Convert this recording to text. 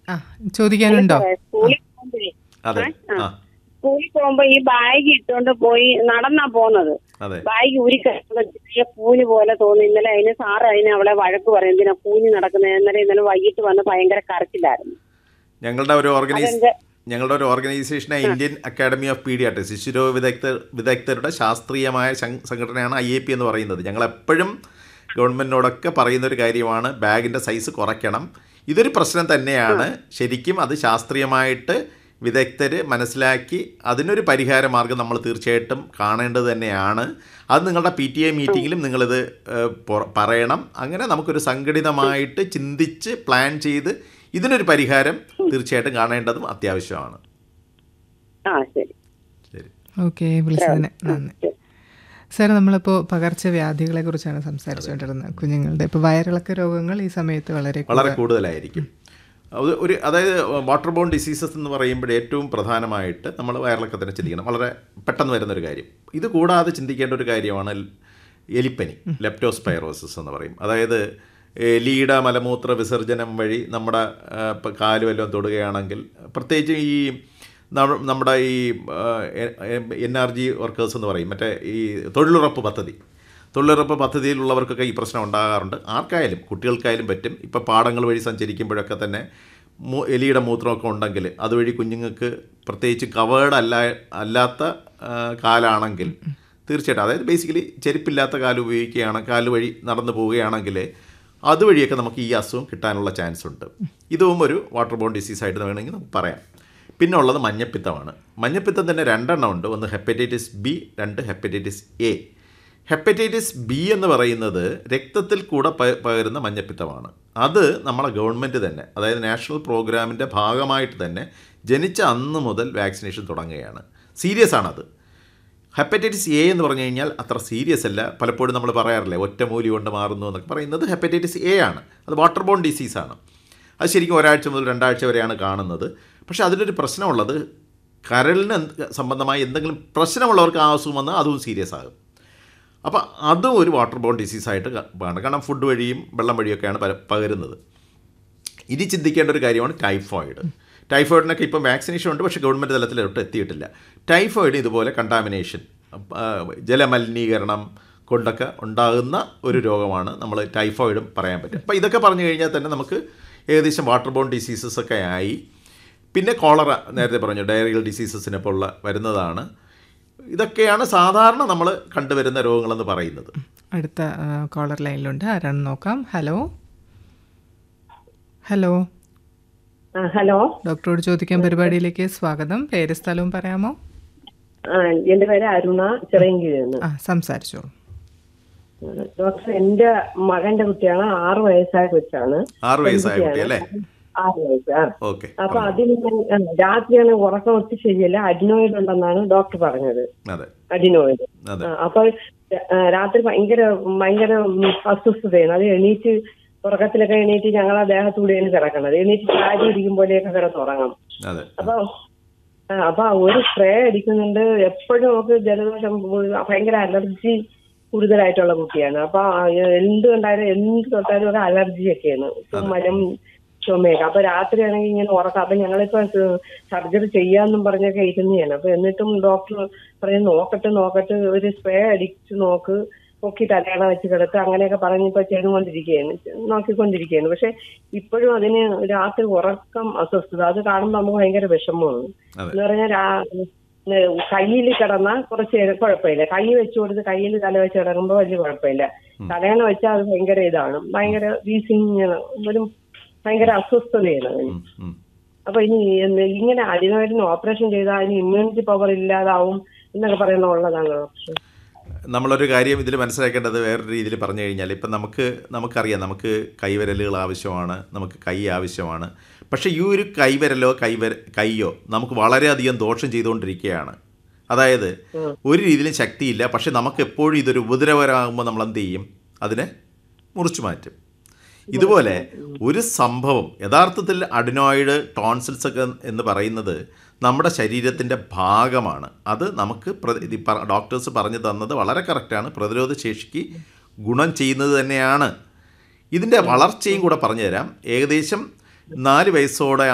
ആ ചോദിക്കാനുണ്ടോ സ്കൂളിൽ പോകുമ്പോഴേ അതെ ആ. ആ സ്കൂളിൽ പോകുമ്പോ ഈ ബാഗ് ഇട്ടുകൊണ്ട് പോയി നടന്നാ പോന്നത് അതെ ബാഗ് ഊരി കഴിയുമ്പോ ചെറിയ കൂന് പോലെ തോന്നി ഇന്നലെ അതിന് സാറ് അതിന് അവളെ വഴക്ക് പറയും എന്തിനാ കൂനി നടക്കുന്നത് ഇന്നലെ ഇന്നലെ വൈകിട്ട് വന്ന് ഭയങ്കര കരച്ചിലായിരുന്നു ഞങ്ങളുടെ ഒരു ഓർഗനൈസ് അതെന്റെ- ഞങ്ങളുടെ ഒരു ഓർഗനൈസേഷനായ ഇന്ത്യൻ അക്കാഡമി ഓഫ് പീഡിയാട്രിക്സ് ശിശുരോഗ വിദഗ്ധ വിദഗ്ധരുടെ ശാസ്ത്രീയമായ സം- സംഘടനയാണ് ഐ എ പി എന്ന് പറയുന്നത് ഞങ്ങൾ എപ്പോഴും ഗവൺമെൻറ്റിനോടൊക്കെ പറയുന്ന ഒരു കാര്യമാണ് ബാഗിൻ്റെ സൈസ് കുറയ്ക്കണം ഇതൊരു പ്രശ്നം തന്നെയാണ് ശരിക്കും അത് ശാസ്ത്രീയമായിട്ട് വിദഗ്ധർ മനസ്സിലാക്കി അതിനൊരു പരിഹാര മാർഗം നമ്മൾ തീർച്ചയായിട്ടും കാണേണ്ടത് തന്നെയാണ് അത് നിങ്ങളുടെ പി ടി എ മീറ്റിങ്ങിലും നിങ്ങളിത് ഏഹ്, പൊറ- പറയണം അങ്ങനെ നമുക്കൊരു സംഘടിതമായിട്ട് ചിന്തിച്ച് പ്ലാൻ ചെയ്ത് ഇതിനൊരു പരിഹാരം തീർച്ചയായിട്ടും കാണേണ്ടതും അത്യാവശ്യമാണ് ആ ശരി ശരി ഓക്കെ വിളിച്ചതിന് നന്ദി ശരി. സാർ നമ്മളിപ്പോൾ പകർച്ചവ്യാധികളെ കുറിച്ചാണ് സംസാരിച്ചുകൊണ്ടിരുന്നത് കുഞ്ഞുങ്ങളുടെ ഇപ്പോൾ വയറിളക്ക രോഗങ്ങൾ ഈ സമയത്ത് വളരെ വളരെ കൂടുതലായിരിക്കും അത് ഒരു അതായത് വാട്ടർ ബോൺ ഡിസീസസ് എന്ന് പറയുമ്പോൾ ഏറ്റവും പ്രധാനമായിട്ട് നമ്മൾ വയറിളക്കത്തിനെ ചിന്തിക്കണം വളരെ പെട്ടെന്ന് വരുന്നൊരു കാര്യം ഇത് കൂടാതെ ചിന്തിക്കേണ്ട ഒരു കാര്യമാണ് എലിപ്പനി ലെപ്റ്റോസ്പൈറോസിസ് എന്ന് പറയും അതായത് എലിയുടെ മലമൂത്ര വിസർജനം വഴി നമ്മുടെ ആ, ഇപ്പം കാല് വല്ലതും തൊടുകയാണെങ്കിൽ പ്രത്യേകിച്ച് ഈ നമ്മ- നമ്മുടെ ഈ എൻ ആർ ജി വർക്കേഴ്സ് എന്ന് പറയും മറ്റേ ഈ തൊഴിലുറപ്പ് പദ്ധതി തൊഴിലുറപ്പ് പദ്ധതിയിലുള്ളവർക്കൊക്കെ ഈ പ്രശ്നം ഉണ്ടാകാറുണ്ട് ആർക്കായാലും കുട്ടികൾക്കായാലും പറ്റും ഇപ്പോൾ പാടങ്ങൾ വഴി സഞ്ചരിക്കുമ്പോഴൊക്കെ തന്നെ മൂ എലിയുടെ മൂത്രമൊക്കെ ഉണ്ടെങ്കിൽ അതുവഴി കുഞ്ഞുങ്ങൾക്ക് പ്രത്യേകിച്ച് കവേർഡ് അല്ല അല്ലാത്ത ആ, കാലാണെങ്കിൽ തീർച്ചയായിട്ടും അതായത് ബേസിക്കലി ചെരുപ്പില്ലാത്ത കാല് ഉപയോഗിക്കുകയാണ് കാല് വഴി നടന്നു പോവുകയാണെങ്കിൽ അതുവഴിയൊക്കെ നമുക്ക് ഈ അസുഖം കിട്ടാനുള്ള ചാൻസ് ഉണ്ട് ഇതും ഒരു വാട്ടർ ബോൺ ഡിസീസായിട്ട് വേണമെങ്കിൽ നമുക്ക് പറയാം പിന്നെ ഉള്ളത് മഞ്ഞപ്പിത്തമാണ് മഞ്ഞപ്പിത്തം തന്നെ രണ്ടെണ്ണം ഉണ്ട് ഒന്ന് ഹെപ്പറ്റൈറ്റിസ് ബി രണ്ട് ഹെപ്പറ്റൈറ്റിസ് എ ഹെപ്പറ്റൈറ്റിസ് ബി എന്ന് പറയുന്നത് രക്തത്തിൽ കൂടെ പ- പകരുന്ന മഞ്ഞപ്പിത്തമാണ് അത് നമ്മളെ ഗവൺമെൻറ് തന്നെ അതായത് നാഷണൽ പ്രോഗ്രാമിൻ്റെ ഭാഗമായിട്ട് തന്നെ ജനിച്ച അന്ന് മുതൽ വാക്സിനേഷൻ തുടങ്ങുകയാണ് സീരിയസ് ആണത് ഹെപ്പറ്റൈറ്റിസ് എ എന്ന് പറഞ്ഞു കഴിഞ്ഞാൽ അത്ര സീരിയസ് അല്ല പലപ്പോഴും നമ്മൾ പറയാറില്ലേ ഒറ്റമൂലി കൊണ്ട് മാറുന്നു എന്നൊക്കെ പറയുന്നത് ഹെപ്പറ്റൈറ്റിസ് എ ആണ് അത് വാട്ടർ ബോൺ ഡിസീസാണ് അത് ശരിക്കും ഒരാഴ്ച മുതൽ രണ്ടാഴ്ച വരെയാണ് കാണുന്നത് പക്ഷേ അതിലൊരു പ്രശ്നമുള്ളത് കരളിന് എന്ത് സംബന്ധമായി എന്തെങ്കിലും പ്രശ്നമുള്ളവർക്ക് ആ അസുഖം വന്നാൽ അതും സീരിയസ് ആകും അപ്പോൾ അതും ഒരു വാട്ടർ ബോൺ ഡിസീസായിട്ട് കാണും കാരണം ഫുഡ് വഴിയും വെള്ളം വഴിയൊക്കെയാണ് പര- പകരുന്നത് ഇനി ചിന്തിക്കേണ്ട ഒരു കാര്യമാണ് ടൈഫോയിഡ് ടൈഫോയിഡിനൊക്കെ ഇപ്പം വാക്സിനേഷൻ ഉണ്ട് പക്ഷേ ഗവൺമെൻറ് തലത്തിലോട്ട് എത്തിയിട്ടില്ല ടൈഫോയിഡ് ഇതുപോലെ കണ്ടാമിനേഷൻ ജലമലിനീകരണം കൊണ്ടൊക്കെ ഉണ്ടാകുന്ന ഒരു രോഗമാണ് നമ്മൾ ടൈഫോയിഡും പറയാൻ പറ്റും അപ്പോൾ ഇതൊക്കെ പറഞ്ഞു കഴിഞ്ഞാൽ തന്നെ നമുക്ക് ഏകദേശം വാട്ടർ ബോൺ ഡിസീസസ് ഒക്കെ ആയി പിന്നെ കോളറ നേരത്തെ പറഞ്ഞു ഡയറിയൽ ഡിസീസസിനെ പോലുള്ള വരുന്നതാണ് ഇതൊക്കെയാണ് സാധാരണ നമ്മൾ കണ്ടുവരുന്ന രോഗങ്ങളെന്ന് പറയുന്നത് അടുത്ത കോളർ ലൈനിലുണ്ട് ആരാണ് നോക്കാം ഹലോ ഹലോ ആ, ഹലോ ഡോക്ടറോട് ചോദിക്കാൻ പരിപാടിയിലേക്ക് സ്വാഗതം പേര് സ്ഥലവും പറയാമോ ആ, എന്റെ പേര് അരുണ ചിറയൻകീഴെന്ന് ആ സംസാരിച്ചോളൂ ഡോക്ടർ എന്റെ മകന്റെ കുട്ടിയാണ് ആറു വയസ്സായ കൊച്ചാണ് ആറ് വയസ്സായ കുട്ടി അല്ലേ ആറ് വയസ്സ് ആ ഓക്കെ അപ്പൊ അതിന് ഞാൻ- ആ, രാത്രിയാണ് ഉറക്കം ഒത്തിരി ശരിയല്ല അഡിനോയിഡ് ഉണ്ടെന്നാണ് ഡോക്ടർ പറഞ്ഞത് അതെ അഡിനോയിഡ് അതെ ആ, അപ്പൊ ആ, രാത്രി ഭയങ്കര ഭയങ്കര ഉം, അസ്വസ്ഥതയാണ് അത് എണീറ്റ് ഉറക്കത്തിലൊക്കെ എണീറ്റ് ഞങ്ങൾ ആ ദേഹത്തൂടെയാണ് കിടക്കണത് എണീറ്റ് ചാരി ഇരിക്കുമ്പോഴേക്ക് കിടന്നുറങ്ങും അതെ അപ്പൊ ആ, അപ്പൊ ഒരു സ്പ്രേ അടിക്കുന്നുണ്ട് എപ്പോഴും നമുക്ക് ജലദോഷം ഉം, ഭയങ്കര അലർജി കൂടുതലായിട്ടുള്ള കുട്ടിയാണ് അപ്പൊ ആ, എന്ത് കണ്ടാലും എന്ത് തൊട്ടാലും ഒരു അലർജി ഒക്കെയാണ് മരം ചുമയൊക്കെ അപ്പൊ രാത്രിയാണെങ്കിൽ ഇങ്ങനെ ഉറക്കം അപ്പൊ ഞങ്ങളിപ്പോ സർജറി ചെയ്യാന്നും പറഞ്ഞൊക്കെ ഇരുന്നതാണ് അപ്പൊ എന്നിട്ടും ഡോക്ടർ പറയും നോക്കട്ടെ നോക്കട്ടെ ഒരു സ്പ്രേ അടിച്ച് നോക്ക് പൊക്കി തലയണ വെച്ച് കിടത്ത് അങ്ങനെയൊക്കെ പറഞ്ഞിപ്പോ ചെയ്തുകൊണ്ടിരിക്കുകയാണ് നോക്കിക്കൊണ്ടിരിക്കുകയാണ് പക്ഷെ ഇപ്പോഴും അതിന് രാത്രി ഉറക്കം അസ്വസ്ഥത അത് കാണുമ്പോൾ നമുക്ക് ഭയങ്കര വിഷമമാണ് അതെ. എന്ന് പറഞ്ഞാൽ കയ്യിൽ കിടന്ന കുറച്ച് നേരം കുഴപ്പമില്ല കൈ വെച്ചു കൊടുത്ത് കയ്യിൽ തല വെച്ച് കിടക്കുമ്പോൾ വലിയ കുഴപ്പമില്ല തലയണ വെച്ചാൽ അത് ഭയങ്കര ഇതാണ് ഭയങ്കര വീസിങ് ഒരു ഭയങ്കര അസ്വസ്ഥതയാണ് അതിന് ഉം, ഉം. അപ്പൊ ഇനി എന്ത് ഇങ്ങനെ അടിനോയിഡിന് ഓപ്പറേഷൻ ചെയ്താൽ അതിന് ഇമ്മ്യൂണിറ്റി പവർ ഇല്ലാതാവും എന്നൊക്കെ പറയുന്ന ഉള്ളതാണ് ഡോക്ടർ നമ്മളൊരു കാര്യം ഇതിൽ മനസ്സിലാക്കേണ്ടത് വേറൊരു രീതിയിൽ പറഞ്ഞു കഴിഞ്ഞാൽ ഇപ്പം നമുക്ക് നമുക്കറിയാം നമുക്ക് കൈവിരലുകൾ ആവശ്യമാണ് നമുക്ക് കൈ ആവശ്യമാണ് പക്ഷേ ഈ ഒരു കൈവിരലോ കൈവര കൈയോ നമുക്ക് വളരെയധികം ദോഷം ചെയ്തുകൊണ്ടിരിക്കുകയാണ് അതായത് ഒരു രീതിയിലും ശക്തിയില്ല പക്ഷേ നമുക്ക് എപ്പോഴും ഇതൊരു ഉപദ്രവകരമാകുമ്പോൾ നമ്മൾ എന്ത് ചെയ്യും അതിനെ മുറിച്ചു മാറ്റും ഇതുപോലെ ഒരു സംഭവം യഥാർത്ഥത്തിൽ അഡിനോയിഡ് ടോൺസിൽസ് ഒക്കെ എന്ന് പറയുന്നത് നമ്മുടെ ശരീരത്തിൻ്റെ ഭാഗമാണ് അത് നമുക്ക് പ്ര- ഇത് പറ- ഡോക്ടേഴ്സ് പറഞ്ഞു തന്നത് വളരെ കറക്റ്റാണ് പ്രതിരോധ ശേഷിക്ക് ഗുണം ചെയ്യുന്നത് തന്നെയാണ് ഇതിൻ്റെ വളർച്ചയും കൂടെ പറഞ്ഞു തരാം ഏകദേശം നാല് വയസ്സോടെ